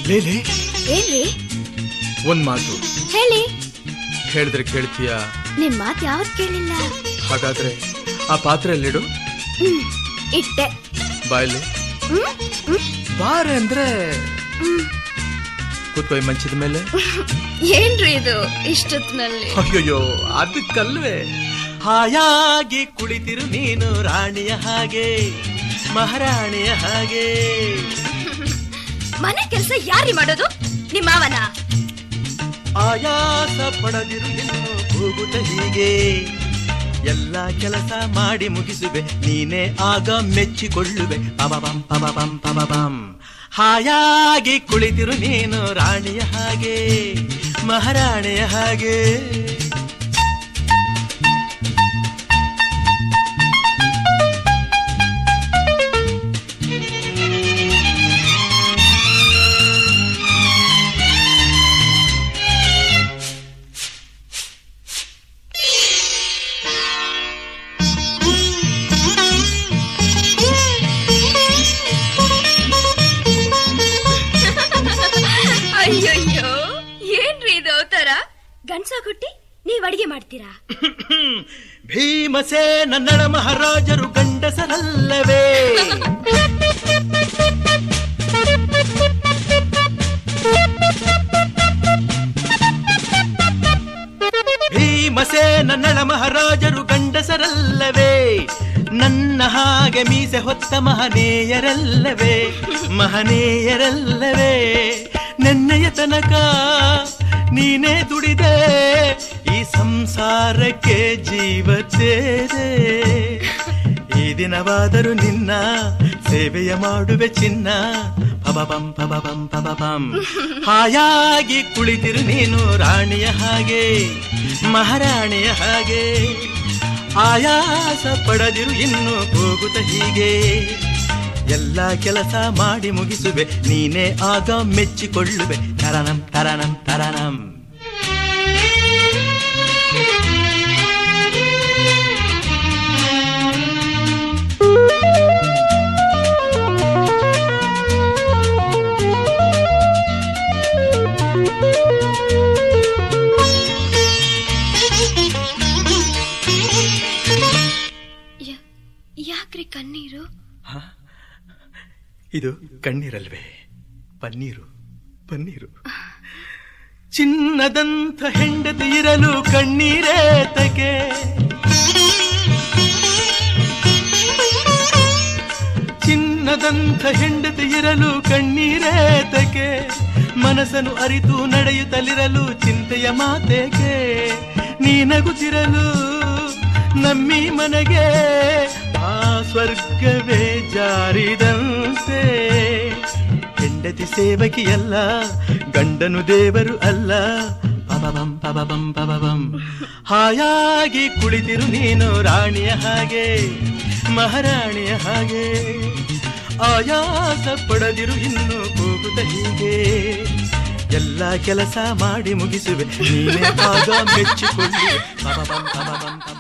ಲೇಲೆ ಏನ್ರಿ ಒಂದ್ ಮಾತು ಹೇಳಿ ಹೇಳಿದ್ರೆ ಕೇಳ್ತೀಯ ನಿಮ್ ಮಾತ್ ಯಾವತ್ ಕೇಳಿಲ್ಲ ಹಾಗಾದ್ರೆ ಆ ಪಾತ್ರೆಯಲ್ಲಿಡು ಹ್ಮ್ ಇಟ್ಟೆ ಬಾಯಲ್ಲಿ ಹ್ಮ್ ಹ್ಮ್ ಬಾರೆ ಅಂದ್ರೆ ಹ್ಮ್. ಕೂತ್ಕೊಯ್ ಮಂಚದ ಮೇಲೆ ಏನ್ರಿ ಇದು ಇಷ್ಟೊತ್ತಿನಲ್ಲಿ ಅಯ್ಯೋಯ್ಯೋ ಅದಕ್ಕಲ್ವೇ ಹಾಯಾಗಿ ಕುಳಿತಿರು ನೀನು ರಾಣಿಯ ಹಾಗೆ ಮಹಾರಾಣಿಯ ಹಾಗೆ ಮನೆ ಕೆಲ್ಸ ಯಾರಿ ಮಾಡೋದು ನಿಮ್ಮ ಮಾವನ ಆಯಾಸ ಪಡದಿರು ಇನ್ನು ಹೋಗುತ್ತ ಹೀಗೆ ಎಲ್ಲ ಕೆಲಸ ಮಾಡಿ ಮುಗಿಸುವೆ ನೀನೇ ಆಗ ಮೆಚ್ಚಿಕೊಳ್ಳುವೆ ಪಬಬಂ ಪಬಬಂ ಪಬಬಂ ಹಾಯಾಗಿ ಕುಳಿತಿರು ನೀನು ರಾಣಿಯ ಹಾಗೆ ಮಹಾರಾಣಿಯ ಹಾಗೆ ಅಯ್ಯಯ್ಯೋ ಏನ್ರಿ ಇದು ಅವತಾರ ಗಂಡ್ಸ ಹುಟ್ಟಿ ನೀವ್ ಅಡಿಗೆ ಮಾಡ್ತೀರಾ ಭೀಮಸೇ ನನ್ನಳ ಮಹಾರಾಜರು ಗಂಡಸರಲ್ಲವೇ ಭೀಮಸೇ ನನ್ನಳ ಮಹಾರಾಜರು ಗಂಡಸರಲ್ಲವೇ ನನ್ನ ಹಾಗೆ ಮೀಸೆ ಹೊತ್ತ ಮಹನೀಯರಲ್ಲವೇ ಮಹನೀಯರಲ್ಲವೇ ನೆನ್ನೆಯ ತನಕ ನೀನೇ ದುಡಿದೆ ಈ ಸಂಸಾರಕ್ಕೆ ಜೀವ ಸೇದೆ ಈ ದಿನವಾದರೂ ನಿನ್ನ ಸೇವೆಯ ಮಾಡುವೆ ಚಿನ್ನ ಪಬಬಂ ಪಬಬಂ ಪಬಬಂ ಹಾಯಾಗಿ ಕುಳಿತಿರು ನೀನು ರಾಣಿಯ ಹಾಗೆ ಮಹಾರಾಣಿಯ ಹಾಗೆ ಆಯಾಸ ಪಡದಿರು ಇನ್ನು ಹೋಗುತ್ತ ಹೀಗೆ ಎಲ್ಲ ಕೆಲಸ ಮಾಡಿ ಮುಗಿಸುವೆ ನೀನೇ ಆಗ ಮೆಚ್ಚಿಕೊಳ್ಳುವೆ ತರನಂ ತರನಂ ತರನಂ ಯ- ಯಾಕ್ರಿ ಕಣ್ಣೀರು ಇದು ಕಣ್ಣೀರಲ್ವೇ ಪನ್ನೀರು ಪನ್ನೀರು ಚಿನ್ನದಂಥ ಹೆಂಡತಿ ಇರಲು ಕಣ್ಣೀರೇ ತಗೆ ಚಿನ್ನದಂಥ ಹೆಂಡತಿ ಇರಲು ಕಣ್ಣೀರೇ ತಗೆ ಮನಸ್ಸನ್ನು ಅರಿತು ನಡೆಯುತ್ತಲಿರಲು ಚಿಂತೆಯ ಮಾತೆಗೆ ನೀನಗುತ್ತಿರಲು ನಮ್ಮಿ ಮನೆಗೆ ಆ ಸ್ವರ್ಗವೇ ಜಾರಿದಂತೆ ಹೆಂಡತಿ ಸೇವಕಿಯಲ್ಲ ಗಂಡನು ದೇವರು ಅಲ್ಲ ಪಬಬಂ ಪಬಬಂ ಪಬಬಂ ಹಾಯಾಗಿ ಕುಳಿತಿರು ನೀನು ರಾಣಿಯ ಹಾಗೆ ಮಹಾರಾಣಿಯ ಹಾಗೆ ಆಯಾಸ ಪಡದಿರು ಇನ್ನು ಹೋಗುತ್ತ ಹೀಗೆ ಎಲ್ಲ ಕೆಲಸ ಮಾಡಿ ಮುಗಿಸುವೆ ನೀನೇ ಆಗ ಮೆಚ್ಚಿಕೊಳ್ಳಿ ಪಬಬಂ ಪಬಬಂ ಪಬಬಂ.